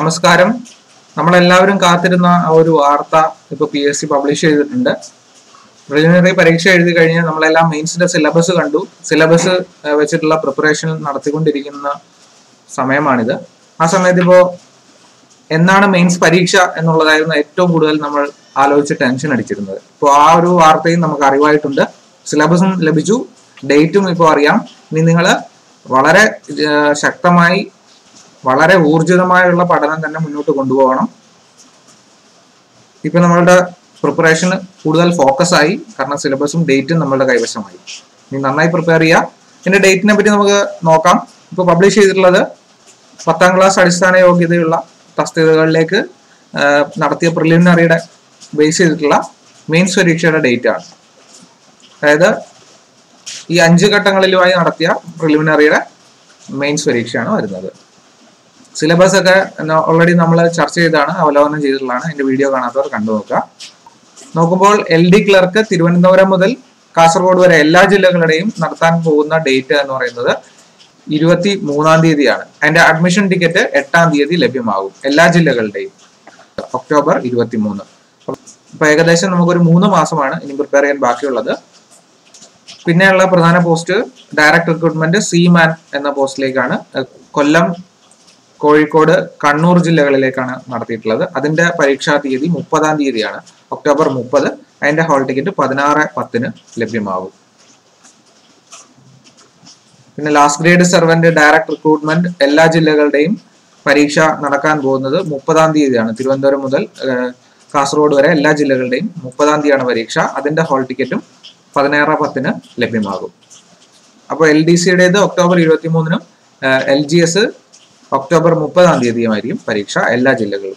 നമസ്കാരം നമ്മളെല്ലാവരും കാത്തിരുന്ന ആ ഒരു വാർത്ത ഇപ്പൊ പി എസ് സി പബ്ലിഷ് ചെയ്തിട്ടുണ്ട് പ്രിലിമിനറി പരീക്ഷ എഴുതി കഴിഞ്ഞ് നമ്മളെല്ലാം മെയിൻസിന്റെ സിലബസ് കണ്ടു സിലബസ് വെച്ചിട്ടുള്ള പ്രിപ്പറേഷൻ നടത്തിക്കൊണ്ടിരിക്കുന്ന സമയമാണിത് ആ സമയത്ത് ഇപ്പോ എന്നാണ് മെയിൻസ് പരീക്ഷ എന്നുള്ളതായിരുന്നു ഏറ്റവും കൂടുതൽ നമ്മൾ ആലോചിച്ച് ടെൻഷൻ അടിച്ചിരുന്നത് ഇപ്പോൾ ആ ഒരു വാർത്തയും നമുക്ക് അറിവായിട്ടുണ്ട് സിലബസും ലഭിച്ചു ഡേറ്റും ഇപ്പോൾ അറിയാം ഇനി നിങ്ങൾ വളരെ ഏഹ്, ശക്തമായി വളരെ ഊർജിതമായുള്ള പഠനം തന്നെ മുന്നോട്ട് കൊണ്ടുപോകണം ഇപ്പൊ നമ്മളുടെ പ്രിപ്പറേഷൻ കൂടുതൽ ഫോക്കസ് ആയി കാരണം സിലബസും ഡേറ്റും നമ്മളുടെ കൈവശമായി ഇനി നന്നായി പ്രിപ്പയർ ചെയ്യുക ഇതിന്റെ ഡേറ്റിനെ പറ്റി നമുക്ക് നോക്കാം ഇപ്പൊ പബ്ലിഷ് ചെയ്തിട്ടുള്ളത് പത്താം ക്ലാസ് അടിസ്ഥാന യോഗ്യതയുള്ള തസ്തികകളിലേക്ക് ആ, നടത്തിയ പ്രിലിമിനറിയുടെ ബേസ് ചെയ്തിട്ടുള്ള മെയിൻസ് പരീക്ഷയുടെ ഡേറ്റ് ആണ് അതായത് ഈ അഞ്ച് ഘട്ടങ്ങളിലുമായി നടത്തിയ പ്രിലിമിനറിയുടെ മെയിൻസ് പരീക്ഷയാണ് വരുന്നത് സിലബസ് ഒക്കെ ഓൾറെഡി നമ്മൾ ചർച്ച ചെയ്താണ് അവലോകനം ചെയ്തിട്ടുള്ളതാണ് അതിന്റെ വീഡിയോ കാണാത്തവർ കണ്ടു നോക്കുക നോക്കുമ്പോൾ എൽ ഡി ക്ലർക്ക് തിരുവനന്തപുരം മുതൽ കാസർഗോഡ് വരെ എല്ലാ ജില്ലകളുടെയും നടത്താൻ പോകുന്ന ഡേറ്റ് എന്ന് പറയുന്നത് ഇരുപത്തി മൂന്നാം തീയതിയാണ് അതിന്റെ അഡ്മിഷൻ ടിക്കറ്റ് എട്ടാം തീയതി ലഭ്യമാകും എല്ലാ ജില്ലകളുടെയും ഒക്ടോബർ ഇരുപത്തി മൂന്ന് അപ്പൊ ഏകദേശം നമുക്കൊരു മൂന്ന് മാസമാണ് ഇനി പ്രിപ്പയർ ചെയ്യാൻ ബാക്കിയുള്ളത് പിന്നെയുള്ള പ്രധാന പോസ്റ്റ് ഡയറക്ട് റിക്രൂട്ട്മെന്റ് സീമാൻ എന്ന പോസ്റ്റിലേക്കാണ് അഹ് കൊല്ലം കോഴിക്കോട് കണ്ണൂർ ജില്ലകളിലേക്കാണ് നടത്തിയിട്ടുള്ളത് അതിന്റെ പരീക്ഷാ തീയതി മുപ്പതാം തീയതിയാണ് ഒക്ടോബർ മുപ്പത് അതിന്റെ ഹാൾ ടിക്കറ്റ് പതിനാറ് പത്തിന് ലഭ്യമാകും പിന്നെ last grade servant direct recruitment എല്ലാ ജില്ലകളുടെയും പരീക്ഷ നടക്കാൻ പോകുന്നത് മുപ്പതാം തീയതിയാണ് തിരുവനന്തപുരം മുതൽ ഏഹ്, കാസർഗോഡ് വരെ എല്ലാ ജില്ലകളുടെയും മുപ്പതാം തീയതിയാണ് പരീക്ഷ അതിന്റെ ഹാൾ ടിക്കറ്റും പതിനാറ് പത്തിന് ലഭ്യമാകും അപ്പോൾ എൽ ഡി സിയുടേത് ഒക്ടോബർ ഇരുപത്തി മൂന്നിനും എൽ ജി എസ് ഒക്ടോബർ മുപ്പതാം തീയതിയുമായിരിക്കും പരീക്ഷ എല്ലാ ജില്ലകളിലും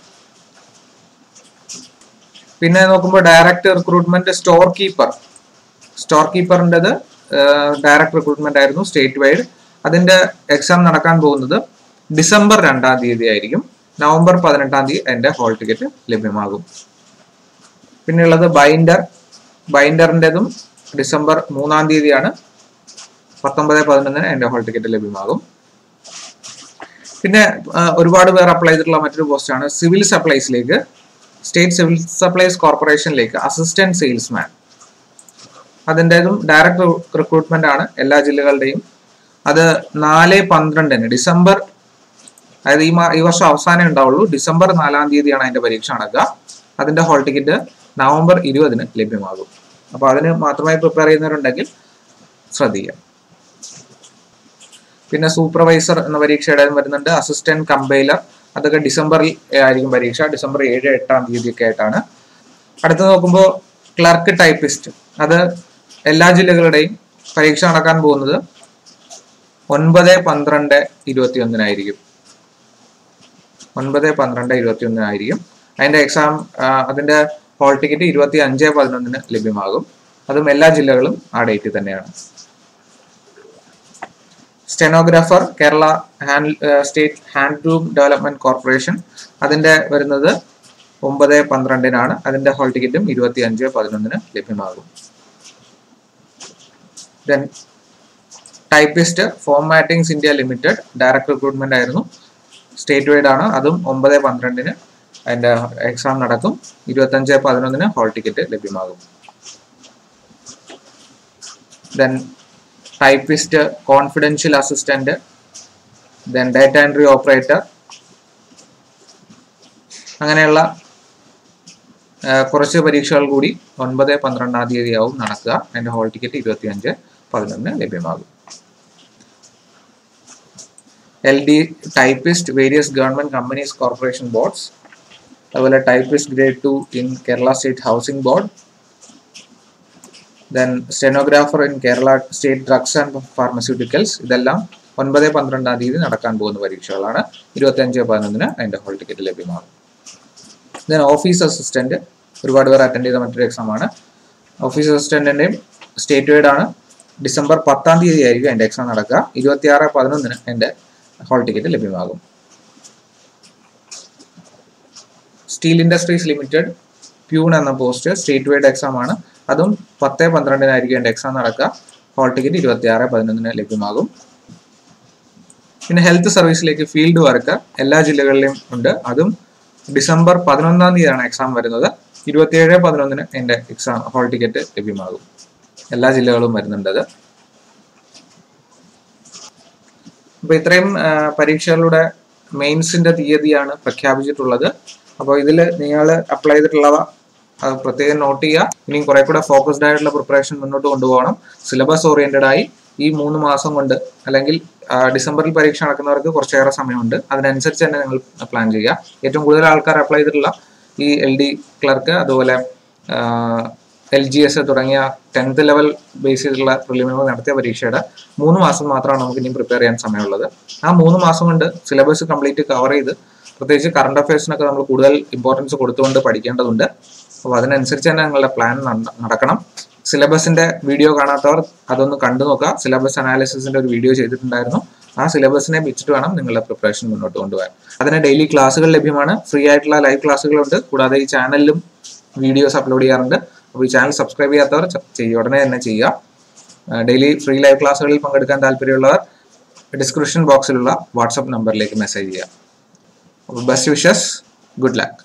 പിന്നെ നോക്കുമ്പോൾ direct recruitment store keeper store കീപ്പറിൻ്റെത് ഡയറക്ട് റിക്രൂട്ട്മെന്റ് ആയിരുന്നു സ്റ്റേറ്റ് വൈഡ് അതിന്റെ എക്സാം നടക്കാൻ പോകുന്നത് ഡിസംബർ രണ്ടാം തീയതി ആയിരിക്കും നവംബർ പതിനെട്ടാം തീയതി അതിന്റെ ഹാൾ ടിക്കറ്റ് ലഭ്യമാകും പിന്നെയുള്ളത് ബൈൻഡർ ബൈൻഡറിൻ്റെതും ഡിസംബർ മൂന്നാം തീയതിയാണ് പത്തൊമ്പത് പതിനൊന്നിന് അതിന്റെ ഹാൾ ടിക്കറ്റ് ലഭ്യമാകും പിന്നെ ആ, ഒരുപാട് പേർ അപ്ലൈ ചെയ്തിട്ടുള്ള മറ്റൊരു പോസ്റ്റാണ് സിവിൽ സപ്ലൈസിലേക്ക് സ്റ്റേറ്റ് സിവിൽ സപ്ലൈസ് കോർപ്പറേഷനിലേക്ക് അസിസ്റ്റന്റ് സെയിൽസ്മാൻ അതിൻ്റെതും ഡയറക്ട് റിക്രൂട്ട്മെന്റ് ആണ് എല്ലാ ജില്ലകളുടെയും അത് നാല് പന്ത്രണ്ടിന് ഡിസംബർ അതായത് ഈ മാ ഈ വർഷം അവസാനം ഉണ്ടാവുള്ളൂ ഡിസംബർ നാലാം തീയതിയാണ് അതിന്റെ പരീക്ഷ നടക്കുക അതിന്റെ ഹാൾ ടിക്കറ്റ് നവംബർ ഇരുപതിന് ലഭ്യമാകും അപ്പോൾ അതിന് മാത്രമായി പ്രിപ്പയർ ചെയ്യുന്നവരുണ്ടെങ്കിൽ ശ്രദ്ധിക്കുക പിന്നെ സൂപ്പർവൈസർ എന്ന പരീക്ഷയുടെ വരുന്നുണ്ട് അസിസ്റ്റന്റ് കമ്പൈലർ അതൊക്കെ ഡിസംബറിൽ ആയിരിക്കും പരീക്ഷ ഡിസംബർ ഏഴ് എട്ടാം തീയതി ഒക്കെ ആയിട്ടാണ് അടുത്ത് നോക്കുമ്പോൾ ക്ലർക്ക് ടൈപ്പിസ്റ്റ് അത് എല്ലാ ജില്ലകളുടെയും പരീക്ഷ നടക്കാൻ പോകുന്നത് ഒൻപത് പന്ത്രണ്ട് ഇരുപത്തി ഒന്നിനായിരിക്കും ഒൻപത് പന്ത്രണ്ട് ഇരുപത്തി ഒന്നിനായിരിക്കും അതിന്റെ എക്സാം അതിന്റെ ഹാൾ ടിക്കറ്റ് ഇരുപത്തി അഞ്ച് പതിനൊന്നിന് ലഭ്യമാകും അതും എല്ലാ ജില്ലകളും ആ ഡേറ്റിൽ തന്നെയാണ് stenographer Kerala hand state handloom development corporation അതിന്റെ വരുന്നത് ഒമ്പത് പന്ത്രണ്ടിനാണ് അതിന്റെ ഹാൾ ടിക്കറ്റും ഇരുപത്തി അഞ്ച് പതിനൊന്നിന് ലഭ്യമാകും then typist formattings India limited direct recruitment ആയിരുന്നു സ്റ്റേറ്റ് വൈഡ് ആണ് അതും ഒമ്പത് പന്ത്രണ്ടിന് അതിന്റെ എക്സാം നടക്കും ഇരുപത്തഞ്ച് പതിനൊന്നിന് ഹാൾ ടിക്കറ്റ് ലഭ്യമാകും then typist confidential assistant then data entry operator അങ്ങനെയുള്ള ആ, കുറച്ച് പരീക്ഷകൾ കൂടി ഒൻപത് പന്ത്രണ്ടാം തീയതിയാവും നടക്കുക അതിന്റെ ഹാൾ ടിക്കറ്റ് ഇരുപത്തി അഞ്ച് പതിനൊന്ന് ലഭ്യമാകും L D typist various government companies corporation boards അതുപോലെ typist grade two in Kerala state housing board then stenographer in Kerala state drugs and pharmaceuticals ഇതെല്ലാം ഒൻപത് പന്ത്രണ്ടാം തീയതി നടക്കാൻ പോകുന്ന പരീക്ഷകളാണ് ഇരുപത്തി അഞ്ച് പതിനൊന്നിന് അതിന്റെ ഹാൾ ടിക്കറ്റ് ലഭ്യമാകും ദെൻ ഓഫീസ് അസിസ്റ്റന്റ് ഒരുപാട് പേർ അറ്റൻഡ് ചെയ്ത മറ്റൊരു എക്സാം ആണ് ഓഫീസ് അസിസ്റ്റന്റിന്റെയും സ്റ്റേറ്റ് വൈഡ് ആണ് ഡിസംബർ പത്താം തീയതി ആയിരിക്കും അതിന്റെ എക്സാം നടക്കുക ഇരുപത്തി ആറ് പതിനൊന്നിന് അതിന്റെ ഹാൾ ടിക്കറ്റ് ലഭ്യമാകും സ്റ്റീൽ ഇൻഡസ്ട്രീസ് ലിമിറ്റഡ് പ്യൂൺ എന്ന പോസ്റ്റ് സ്റ്റേറ്റ് വൈഡ് എക്സാം ആണ് അതും പത്ത് പന്ത്രണ്ടിനായിരിക്കും അതിന്റെ എക്സാം നടക്കുക ഹാൾ ടിക്കറ്റ് ഇരുപത്തി ആറ് പതിനൊന്നിന് ലഭ്യമാകും പിന്നെ ഹെൽത്ത് സർവീസിലേക്ക് ഫീൽഡ് വർക്ക് എല്ലാ ജില്ലകളിലും ഉണ്ട് അതും ഡിസംബർ പതിനൊന്നാം തീയതിയാണ് എക്സാം വരുന്നത് ഇരുപത്തിയേഴ് പതിനൊന്നിന് എൻ്റെ എക്സാം ഹോൾ ടിക്കറ്റ് ലഭ്യമാകും എല്ലാ ജില്ലകളും വരുന്നുണ്ട് അത് അപ്പൊ ഇത്രയും ആ, പരീക്ഷകളുടെ മെയിൻസിന്റെ തീയതിയാണ് പ്രഖ്യാപിച്ചിട്ടുള്ളത് അപ്പോൾ ഇതിൽ നിങ്ങൾ അപ്ലൈ ചെയ്തിട്ടുള്ളവ അത് പ്രത്യേകം നോട്ട് ചെയ്യുക ഇനിയും കുറെ കൂടെ ഫോക്കസ്ഡ് ആയിട്ടുള്ള പ്രിപ്പറേഷൻ മുന്നോട്ട് കൊണ്ടുപോകണം സിലബസ് ഓറിയന്റഡ് ആയി ഈ മൂന്ന് മാസം കൊണ്ട് അല്ലെങ്കിൽ ആ, ഡിസംബറിൽ പരീക്ഷ നടക്കുന്നവർക്ക് കുറച്ചേറെ സമയമുണ്ട് അതിനനുസരിച്ച് തന്നെ നിങ്ങൾ പ്ലാൻ ചെയ്യുക ഏറ്റവും കൂടുതൽ ആൾക്കാർ അപ്ലൈ ചെയ്തിട്ടുള്ള ഈ എൽ ഡി ക്ലർക്ക് അതുപോലെ എൽ ജി എസ് തുടങ്ങിയ ടെൻത്ത് ലെവൽ ബേസ് ചെയ്തിട്ടുള്ള പ്രിലിമിനറി നടത്തിയ പരീക്ഷയുടെ മൂന്ന് മാസം മാത്രമാണ് നമുക്ക് ഇനി പ്രിപ്പയർ ചെയ്യാൻ സമയമുള്ളത് ആ മൂന്ന് മാസം കൊണ്ട് സിലബസ് കംപ്ലീറ്റ് കവർ ചെയ്ത് പ്രത്യേകിച്ച് കറണ്ട് അഫയേഴ്സിനൊക്കെ നമ്മൾ കൂടുതൽ ഇമ്പോർട്ടൻസ് കൊടുത്തുകൊണ്ട് പഠിക്കേണ്ടതുണ്ട് അപ്പോൾ അതിനനുസരിച്ച് തന്നെ നിങ്ങളുടെ പ്ലാൻ നടക്കണം സിലബസിന്റെ വീഡിയോ കാണാത്തവർ അതൊന്ന് കണ്ടു നോക്കുക സിലബസ് അനാലിസിസിന്റെ ഒരു വീഡിയോ ചെയ്തിട്ടുണ്ടായിരുന്നു ആ സിലബസിനെ വെച്ചിട്ട് വേണം നിങ്ങളുടെ പ്രിപ്പറേഷൻ മുന്നോട്ട് കൊണ്ടുപോകാൻ അതിന് ഡെയിലി ക്ലാസ്സുകൾ ലഭ്യമാണ് ഫ്രീ ആയിട്ടുള്ള ലൈവ് ക്ലാസ്സുകളുണ്ട് കൂടാതെ ഈ ചാനലിലും വീഡിയോസ് അപ്ലോഡ് ചെയ്യാറുണ്ട് അപ്പോൾ ഈ ചാനൽ സബ്സ്ക്രൈബ് ചെയ്യാത്തവർ ച- ചെയ്യുക ഉടനെ തന്നെ ചെയ്യുക ഡെയിലി ഫ്രീ ലൈവ് ക്ലാസ്സുകളിൽ പങ്കെടുക്കാൻ താല്പര്യമുള്ളവർ ഡിസ്ക്രിപ്ഷൻ ബോക്സിലുള്ള വാട്സപ്പ് നമ്പറിലേക്ക് മെസ്സേജ് ചെയ്യുക അപ്പോൾ ബെസ്റ്റ് വിഷസ് ഗുഡ് ലക്ക്